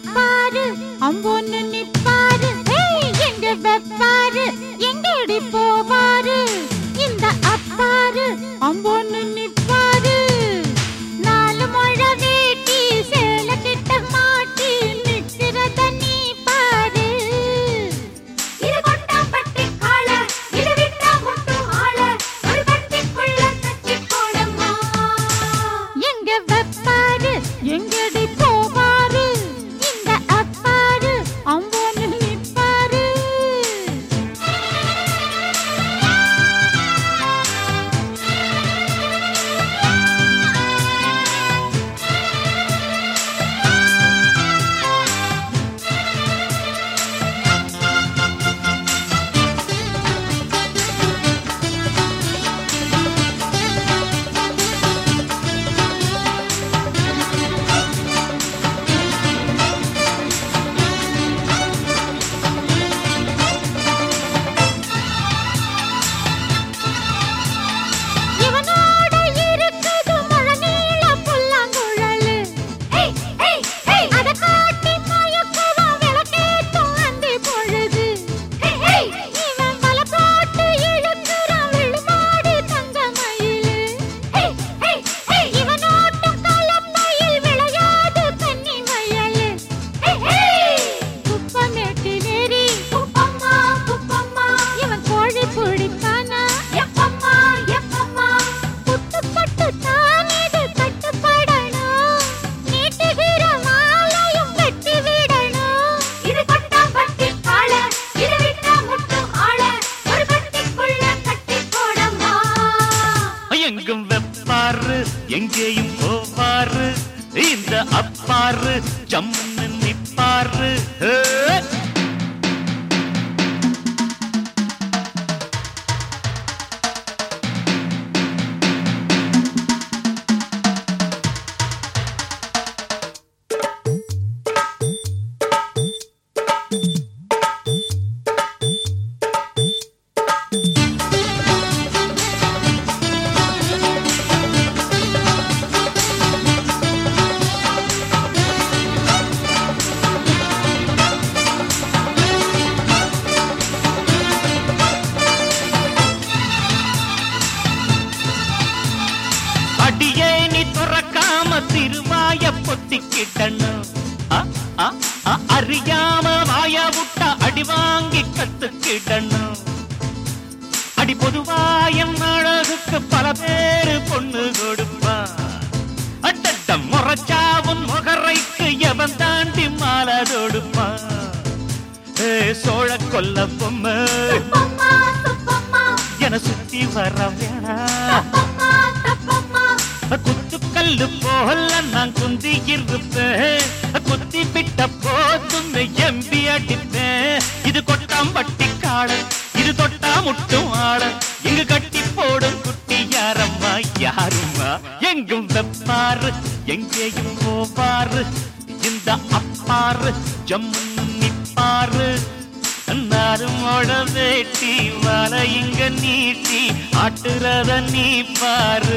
அப்பாரு அம்பொன்னு நிப்பாரு ஏய், எங்க வெப்பாரு எங்கடி போவாரு இந்த அப்பாரு அம்பொன்னு நிப்பாரு நாலு முழ வேட்டி சேல கிட்ட மாட்டி நிக்கிறத நீ பாரு இது கொட்டாம்பட்டி காள, இது விட்டா முட்டும் ஆள, ஒரு கட்டிக்குள்ள கட்டிப் போடம்மா. எங்க வெப்பாரு எங்கடி போவாரு இந்த அப்பாரு அம்பொன்னு நிப்பாரு இவனோட இருக்குது முழநீள புல்லாங்குழலு. ஏய், ஏய், ஏய், அத காட்டி மயக்குவான் விளக்கேத்தும் அந்தி பொழுது. ஏய், ஏய். இவன் வலை போட்டு இழுக்குறான் விழுமாடு தங்க மயிலு. ஏய், ஏய், ஏய், இவனோட்டும் கலப்பையில் விளையாது கன்னி மயலு. ஏய், ஏய். குப்பமேட்டிலேறி குப்பம்மா, குப்பம்மா, இவன் கோழி பிடிப்பானா? எப்பம்மா, எப்பம்மா. புட்டுப்பட்டு தானேது கட்டுப்படணும். நீட்டுகிற மாலையும் வெட்டி விடணும். இது கொட்டாம்பட்டி காள, இது விட்டா முட்டும் ஆள, ஒரு கட்டிக்குள்ள கட்டிப் போடம்மா. எங்கும் வெப்பாரு எங்கேயும் போவாரு இந்த அப்பாரு ஜம்முன்னு நிப்பாரு ஏ! அடியே நீ துறக்காம திருவாய பொத்திக்கிட்டணும் அ, அ, அ, அறியாம வாய விட்டா அடி வாங்கி கத்துக்கிட்டணும் அடி பொதுவாயம் அழகுக்கு பல பேரு பொண்ணு கொடுப்பா அட்டட்ட முறைச்சாவும் முகரைக்கு எவன் தாண்டி மாலை தொடுப்பா ஏ சோழ கொல்ல பொம்மை சுப்பம்மா, சுப்பம்மா, என சுத்தி வர வேணா தப்பம்மா, தப்பம்மா. குத்துக்கல்லு போல நான் குந்தி இருப்பேன் குத்தி விட்ட போதும் எம்பி அடிப்பேன் இது கொட்டாம்பட்டி காடு இது தொட்டா முட்டும் ஆட இங்கு கட்டி போடும் குட்டி யாரம்மா யாரும்மா எங்கும் வெப்பாரு எங்கேயும் போவாரு இந்த அப்பாரு ஜம்மு நிப்பாரு நாருமோட வேட்டி வலை இங்க நீட்டி ஆட்டுறத நீ பாரு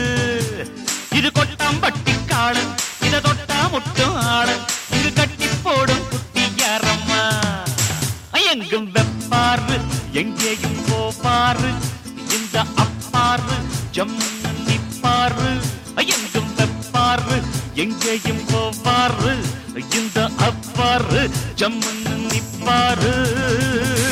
இது கொட்டாம்பட்டி காடு இத தொட்டா முட்டும் ஆடு இங்கு கட்டி போடும் குட்டி யாரம்மா எங்கும் வெப்பாரு எங்கேயும் போவாரு இந்த அப்பாரு ஜம்மு நிப்பாரு எங்கும் வெப்பாரு எங்கேயும் போவாரு இந்த அப்பாரு ஜம்மு நிப்பாரு